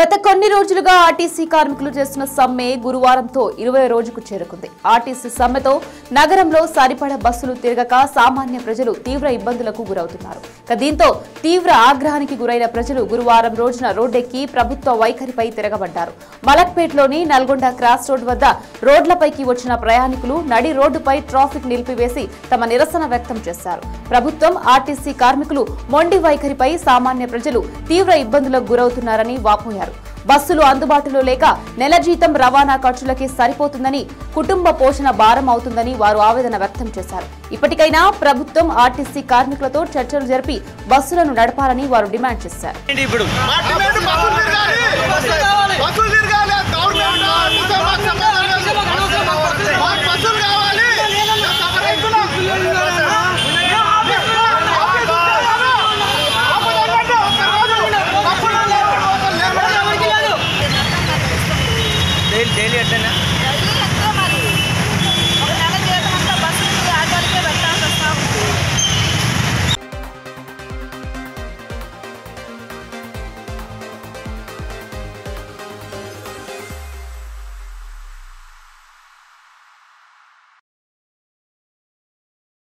గత కొన్ని రోజులుగా ఆర్టీసీ కార్మికులు చేస్తున్న సమ్మె గురువారంతో ఇరవై రోజుకు చేరుకుంది ఆర్టీసీ సమ్మెతో నగరంలో సరిపడ బస్సులు తిరగక సామాన్య ప్రజలు తీవ్ర ఇబ్బందులకు గురవుతున్నారు ఇక దీంతో తీవ్ర ఆగ్రహానికి గురైన ప్రజలు గురువారం రోజున రోడ్డెక్కి ప్రభుత్వ వైఖరిపై తిరగబడ్డారు మలక్పేట్లోని నల్గొండ క్రాస్ రోడ్ వద్ద రోడ్లపైకి వచ్చిన ప్రయాణికులు నడి రోడ్డుపై ట్రాఫిక్ నిలిపివేసి తమ నిరసన వ్యక్తం చేశారు ప్రభుత్వం ఆర్టీసీ కార్మికులు మొండి వైఖరిపై సామాన్య ప్రజలు తీవ్ర ఇబ్బందులకు గురవుతున్నారని వాపోయారు బస్సులు అందుబాటులో లేక నెల జీతం రవాణా ఖర్చులకి సరిపోతుందని కుటుంబ పోషణ భారం అవుతుందని వారు ఆవేదన వ్యక్తం చేశారు ఇప్పటికైనా ప్రభుత్వం ఆర్టీసీ కార్మికులతో చర్చలు జరిపి బస్సులను నడపాలని వారు డిమాండ్ చేశారు ఏంటి ఇప్పుడు మా డిమాండ్ బస్సులు తిరగాలి బస్సులు తిరగాలి గవర్నమెంట్ ముసల్మాన్ సమాధానం మాకు బస్సులు కావాలి డైలీ డైలీ ఎట్లయినా